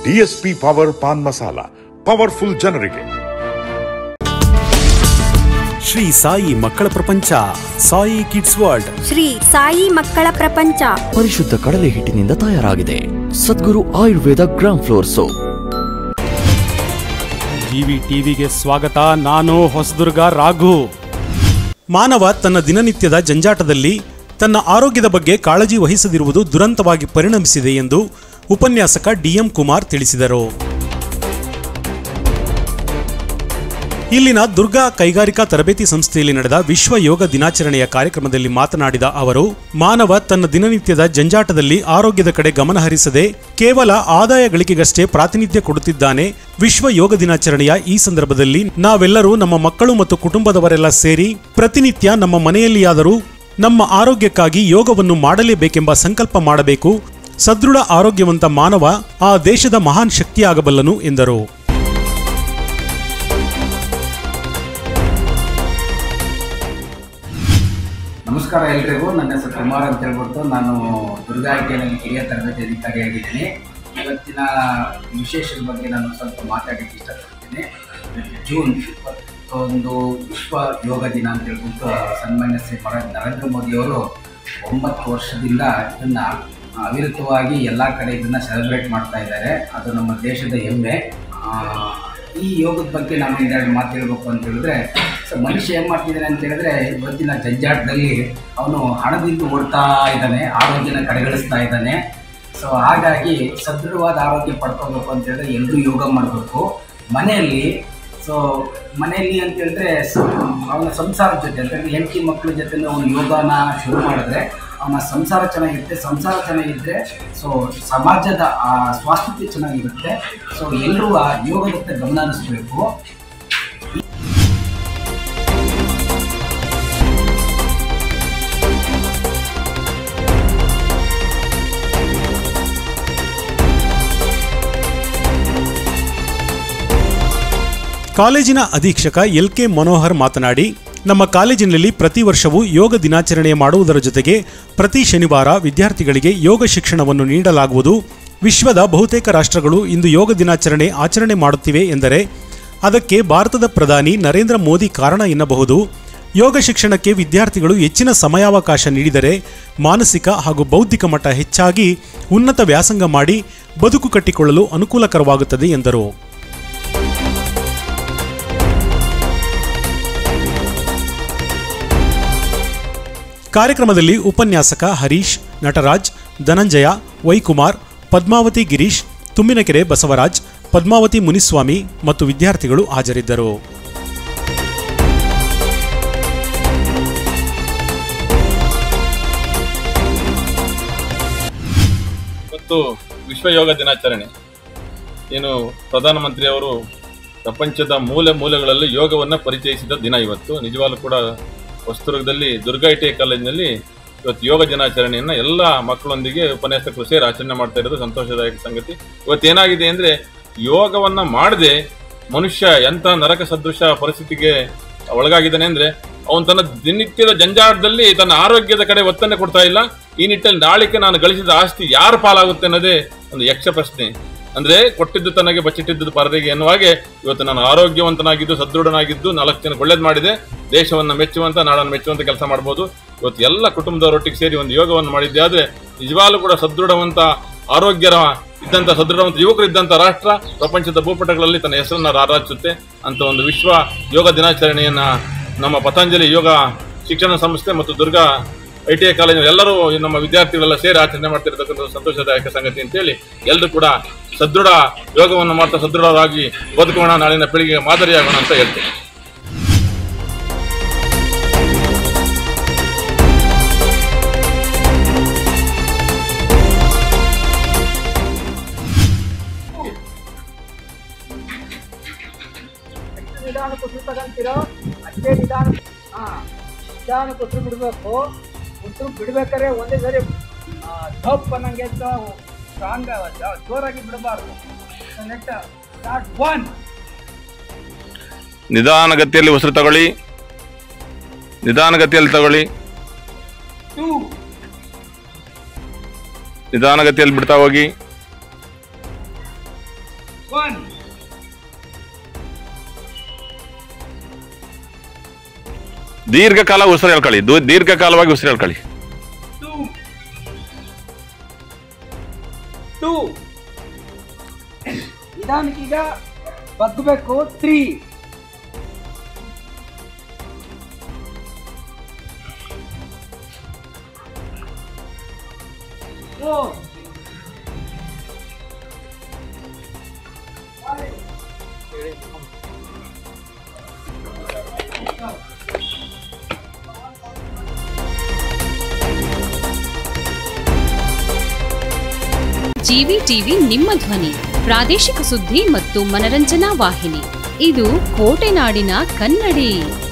DSP power paan masala powerful ಜನರಿಗೆ ಶ್ರೀ ಸಾಯಿ ಮಕ್ಕಳ ಪ್ರಪಂಚ ಸಾಯಿ ಕಿಡ್ಸ್ ವರ್ಲ್ಡ್ ಶ್ರೀ ಸಾಯಿ ಮಕ್ಕಳ ಪ್ರಪಂಚ ಪರಿಶುದ್ಧ ಕಡಲೆ ಹಿಟ್ಟಿನಿಂದ ತಯಾರಾಗಿದೆ Sadguru Ayurveda gram flour soap GV ಟಿವಿಗೆ ಸ್ವಾಗತ ನಾನು ಹೊಸದುರ್ಗ ರಾಘು ಮಾನವ ತನ್ನ ದಿನನಿತ್ಯದ ಜಂಜಾಟದಲ್ಲಿ ತನ್ನ ಆರೋಗ್ಯದ ಬಗ್ಗೆ ಕಾಳಜಿ ವಹಿಸದಿರುವುದು ದುರಂತವಾಗಿ ಪರಿಣಮಿಸಿದೆ ಎಂದು ಉಪನ್ಯಾಸಕ ಡಿಎಂ ಕುಮಾರ್ ತಿಳಿಸಿದರು ಇಲ್ಲಿನ ದುರ್ಗಾ ಕೈಗಾರಿಕಾ ತರಬೇತಿ ಸಂಸ್ಥೆಯಲ್ಲಿ ನಡೆದ ವಿಶ್ವ ಯೋಗ ದಿನಾಚರಣೆಯ ಕಾರ್ಯಕ್ರಮದಲ್ಲಿ ಮಾತನಾಡಿದ ಅವರು ಮಾನವ ತನ್ನ ದಿನನಿತ್ಯದ ಜಂಜಾಟದಲ್ಲಿ ಆರೋಗ್ಯದ ಕಡೆ ಗಮನ ಹರಿಸದೆ ಕೇವಲ ಆದಾಯ ಗಳಿಕೆಗಷ್ಟೇ ಪ್ರಾತಿನಿಧ್ಯ ಕೊಡುತ್ತಿದ್ದಾನೆ ವಿಶ್ವ ಯೋಗ ದಿನಾಚರಣೆಯ ಈ ಸಂದರ್ಭದಲ್ಲಿ ನಾವೆಲ್ಲರೂ ನಮ್ಮ ಮಕ್ಕಳು ಮತ್ತು ಕುಟುಂಬದವರೆಲ್ಲ ಸೇರಿ ಪ್ರತಿನಿತ್ಯ ನಮ್ಮ ಮನೆಯಲ್ಲಿಯಾದರೂ ನಮ್ಮ ಆರೋಗ್ಯಕ್ಕಾಗಿ ಯೋಗವನ್ನು ಮಾಡಲೇಬೇಕೆಂಬ ಸಂಕಲ್ಪ ಮಾಡಬೇಕು ಸದೃಢ ಆರೋಗ್ಯವಂತ ಮಾನವ ಆ ದೇಶದ ಮಹಾನ್ ಶಕ್ತಿಯಾಗಬಲ್ಲನು ಎಂದರು ನಮಸ್ಕಾರ ಎಲ್ರಿಗೂ ನನ್ನ ಹೆಸರು ಕುಮಾರ್ ಅಂತ ಹೇಳ್ಬಿಟ್ಟು ನಾನು ದುರ್ಗಾ ಐಟಿಯಲ್ಲಿ ಹಿರಿಯ ತರಬೇತಿ ಅಧಿಕಾರಿಯಾಗಿದ್ದೀನಿ ಇವತ್ತಿನ ವಿಶೇಷದ ಬಗ್ಗೆ ನಾನು ಸ್ವಲ್ಪ ಮಾತಾಡಲಿಕ್ಕೆ ಇಷ್ಟಪಡ್ತೀನಿ ಜೂನ್ ಇಪ್ಪತ್ತೊಂದು ವಿಶ್ವ ಯೋಗ ದಿನ ಅಂತ ಹೇಳ್ಬಿಟ್ಟು ಸನ್ಮಾನ್ಯ ಶ್ರೀ ಮರ ನರೇಂದ್ರ ಮೋದಿಯವರು ಒಂಬತ್ತು ವರ್ಷದಿಂದ ಇದನ್ನು ಅವಿರತವಾಗಿ ಎಲ್ಲ ಕಡೆ ಇದನ್ನು ಸೆಲೆಬ್ರೇಟ್ ಮಾಡ್ತಾ ಇದ್ದಾರೆ ಅದು ನಮ್ಮ ದೇಶದ ಹೆಮ್ಮೆ ಆ, ಈ ಯೋಗದ ಬಗ್ಗೆ ನಾನು ಒಂದೆರಡು ಮಾತು ಹೇಳ್ಬೇಕು ಅಂತ ಹೇಳಿದ್ರೆ ಸೊ ಮನುಷ್ಯ ಏನು ಮಾಡ್ತಿದ್ದಾನೆ ಅಂತ ಹೇಳಿದ್ರೆ ಇವತ್ತಿನ ಜಂಜಾಟದಲ್ಲಿ ಅವನು ಹಣದಿಂದ ಓಡ್ತಾ ಇದ್ದಾನೆ ಆರೋಗ್ಯನ ಕಡೆಗಣಿಸ್ತಾ ಇದ್ದಾನೆ ಸೊ ಹಾಗಾಗಿ ಸದೃಢವಾದ ಆರೋಗ್ಯ ಪಡ್ಕೋಬೇಕು ಅಂತ ಹೇಳಿದ್ರೆ ಎಲ್ಲರೂ ಯೋಗ ಮಾಡಬೇಕು ಮನೆಯಲ್ಲಿ ಸೊ ಮನೆಯಲ್ಲಿ ಅಂತ ಹೇಳಿದ್ರೆ ಸ- ಅವನ ಸಂಸಾರದ ಜೊತೆ ಅಂತ ಹೇಳಿದ್ರೆ ಹೆಂಡತಿ ಮಕ್ಕಳ ಜೊತೆ ಅವನು ಯೋಗನ ಶುರು ಮಾಡಿದ್ರೆ ಅವನ ಸಂಸಾರ ಚೆನ್ನಾಗಿರುತ್ತೆ ಸಂಸಾರ ಚೆನ್ನಾಗಿದ್ದರೆ ಸೊ ಸಮಾಜದ ಆ ಸ್ವಾಸ್ಥ್ಯ ಚೆನ್ನಾಗಿರುತ್ತೆ ಸೊ ಎಲ್ಲರೂ ಆ ಯೋಗದತ್ತ ಗಮನ ಹರಿಸ್ಬೇಕು ಕಾಲೇಜಿನ ಅಧೀಕ್ಷಕ ಎಲ್ ಕೆ ಮನೋಹರ್ ಮಾತನಾಡಿ ನಮ್ಮ ಕಾಲೇಜಿನಲ್ಲಿ ಪ್ರತಿ ವರ್ಷವೂ ಯೋಗ ದಿನಾಚರಣೆ ಮಾಡುವುದರ ಜೊತೆಗೆ ಪ್ರತಿ ಶನಿವಾರ ವಿದ್ಯಾರ್ಥಿಗಳಿಗೆ ಯೋಗ ಶಿಕ್ಷಣವನ್ನು ನೀಡಲಾಗುವುದು ವಿಶ್ವದ ಬಹುತೇಕ ರಾಷ್ಟ್ರಗಳು ಇಂದು ಯೋಗ ದಿನಾಚರಣೆ ಆಚರಣೆ ಮಾಡುತ್ತಿವೆ ಎಂದರೆ ಅದಕ್ಕೆ ಭಾರತದ ಪ್ರಧಾನಿ ನರೇಂದ್ರ ಮೋದಿ ಕಾರಣ ಎನ್ನಬಹುದು ಯೋಗ ಶಿಕ್ಷಣಕ್ಕೆ ವಿದ್ಯಾರ್ಥಿಗಳು ಹೆಚ್ಚಿನ ಸಮಯಾವಕಾಶ ನೀಡಿದರೆ ಮಾನಸಿಕ ಹಾಗೂ ಬೌದ್ಧಿಕ ಮಟ್ಟ ಹೆಚ್ಚಾಗಿ ಉನ್ನತ ವ್ಯಾಸಂಗ ಮಾಡಿ ಬದುಕು ಕಟ್ಟಿಕೊಳ್ಳಲು ಅನುಕೂಲಕರವಾಗುತ್ತದೆ ಎಂದರು ಕಾರ್ಯಕ್ರಮದಲ್ಲಿ ಉಪನ್ಯಾಸಕ ಹರೀಶ್ ನಟರಾಜ್ ಧನಂಜಯ ವೈಕುಮಾರ್ ಪದ್ಮಾವತಿ ಗಿರೀಶ್ ತುಮ್ಮಿನಕೆರೆ ಬಸವರಾಜ್ ಪದ್ಮಾವತಿ ಮುನಿಸ್ವಾಮಿ ಮತ್ತು ವಿದ್ಯಾರ್ಥಿಗಳು ಹಾಜರಿದ್ದರು ಇವತ್ತು ವಿಶ್ವ ಯೋಗ ದಿನಾಚರಣೆ ಏನು ಪ್ರಧಾನಮಂತ್ರಿಯವರು ಪ್ರಪಂಚದ ಮೂಲೆ ಮೂಲೆಗಳಲ್ಲಿ ಯೋಗವನ್ನು ಪರಿಚಯಿಸಿದ ದಿನ ಇವತ್ತು ನಿಜವಾಗ್ಲೂ ಕೂಡ ಹೊಸದುರ್ಗದಲ್ಲಿ ದುರ್ಗಾ ಐ ಟಿ ಐ ಕಾಲೇಜಿನಲ್ಲಿ ಇವತ್ತು ಯೋಗ ದಿನಾಚರಣೆಯನ್ನು ಎಲ್ಲ ಮಕ್ಕಳೊಂದಿಗೆ ಉಪನ್ಯಾಸಕರು ಸೇರಿ ಆಚರಣೆ ಮಾಡ್ತಾ ಇರೋದು ಸಂತೋಷದಾಯಕ ಸಂಗತಿ ಇವತ್ತೇನಾಗಿದೆ ಅಂದರೆ ಯೋಗವನ್ನು ಮಾಡದೆ ಮನುಷ್ಯ ಎಂಥ ನರಕ ಸದೃಶ ಪರಿಸ್ಥಿತಿಗೆ ಒಳಗಾಗಿದ್ದಾನೆ ಅಂದರೆ ಅವನು ತನ್ನ ದಿನನಿತ್ಯದ ಜಂಜಾಟದಲ್ಲಿ ತನ್ನ ಆರೋಗ್ಯದ ಕಡೆ ಒತ್ತನ್ನು ಕೊಡ್ತಾ ಇಲ್ಲ ಈ ನಿಟ್ಟಲ್ಲಿ ನಾಳಿಕೆ ನಾನು ಗಳಿಸಿದ ಆಸ್ತಿ ಯಾರ ಪಾಲಾಗುತ್ತೆ ಅನ್ನೋದೇ ಒಂದು ಯಕ್ಷ ಪ್ರಶ್ನೆ ಅಂದ್ರೆ ಕೊಟ್ಟಿದ್ದು ತನಗೆ ಬಚ್ಚಿಟ್ಟಿದ್ದು ಪರರಿಗೆ ಎನ್ನುವ ಹಾಗೆ ಇವತ್ತು ನಾನು ಆರೋಗ್ಯವಂತನಾಗಿದ್ದು ಸದೃಢನಾಗಿದ್ದು ನಾಲ್ಕು ಜನಕ್ಕೆ ಒಳ್ಳೇದು ಮಾಡಿದೆ ದೇಶವನ್ನು ಮೆಚ್ಚುವಂತ ನಾಡನ್ನು ಮೆಚ್ಚುವಂತ ಕೆಲಸ ಮಾಡ್ಬೋದು ಇವತ್ತು ಎಲ್ಲ ಕುಟುಂಬದವರೊಟ್ಟಿಗೆ ಸೇರಿ ಒಂದು ಯೋಗವನ್ನು ಮಾಡಿದ್ದೆ ಆದ್ರೆ ನಿಜವಾಗ್ಲೂ ಕೂಡ ಸದೃಢವಂತ ಆರೋಗ್ಯರ ಇದ್ದಂಥ ಸದೃಢವಂತ ಯುವಕರು ಇದ್ದಂಥ ರಾಷ್ಟ್ರ ಪ್ರಪಂಚದ ಭೂಪಟಗಳಲ್ಲಿ ತನ್ನ ಹೆಸರನ್ನು ರಾರಾಜಿಸುತ್ತೆ ಅಂತ ಒಂದು ವಿಶ್ವ ಯೋಗ ದಿನಾಚರಣೆಯನ್ನ ನಮ್ಮ ಪತಂಜಲಿ ಯೋಗ ಶಿಕ್ಷಣ ಸಂಸ್ಥೆ ಮತ್ತು ದುರ್ಗಾ ಐ ಟಿ ಐ ಕಾಲೇಜಿನ ಎಲ್ಲರೂ ನಮ್ಮ ವಿದ್ಯಾರ್ಥಿಗಳೆಲ್ಲ ಸೇರಿ ಆಚರಣೆ ಮಾಡ್ತಿರ್ತಕ್ಕಂಥ ಒಂದು ಸಂತೋಷದಾಯಕ ಸಂಗತಿ ಅಂತೇಳಿ ಎಲ್ಲರೂ ಕೂಡ ಸದೃಢ ಯೋಗವನ್ನು ಮಾಡ್ತಾ ಸದೃಢರಾಗಿ ಬದುಕೋಣ ನಾಳಿನ ಪೀಳಿಗೆಗೆ ಮಾದರಿಯಾಗೋಣ ಅಂತ ಹೇಳ್ತೇನೆ ನಿಧಾನ ಕೊಟ್ಟರು ತಗೊಂತೀರೋ ಅಷ್ಟೇ ನಿಧಾನ ಹಾಂ ನಿಧಾನ ಕೊಟ್ಟರು ಬಿಡಬೇಕು ಕೊಟ್ಟರು ಬಿಡ್ಬೇಕಾದ್ರೆ ಒಂದೇ ಸರಿ ಟಪ್ ಅನ್ನಂಗೆ ಸ್ಟ್ರಾಂಗ್ ಜೋರಾಗಿ ಬಿಡಬಾರ್ದು ನೆಕ್ಸ್ಟ್ ಸ್ಟಾರ್ಟ್ ಒನ್ ನಿಧಾನಗತಿಯಲ್ಲಿ ಉಸಿರು ತಗೊಳ್ಳಿ ನಿಧಾನಗತಿಯಲ್ಲಿ ತಗೊಳ್ಳಿ ಟೂ ನಿಧಾನಗತಿಯಲ್ಲಿ ಬಿಡ್ತಾ ಹೋಗಿ ಒನ್ ದೀರ್ಘಕಾಲ ಉಸಿರು ಹೇಳ್ಕೊಳ್ಳಿ ದೂ- ದೀರ್ಘಕಾಲವಾಗಿ ಉಸಿರು ಹೇಳ್ಕೊಳ್ಳಿ ಟೂ ಟೂ ನಿಧಾನಕ್ಕೀಗ ಬಗ್ಗಬೇಕು ತ್ರೀ ಫೋರ್ ಜಿವಿ ಟಿವಿ ನಿಮ್ಮ ಧ್ವನಿ ಪ್ರಾದೇಶಿಕ ಸುದ್ದಿ ಮತ್ತು ಮನರಂಜನಾ ವಾಹಿನಿ ಇದು ಕೋಟೆನಾಡಿನ ಕನ್ನಡಿ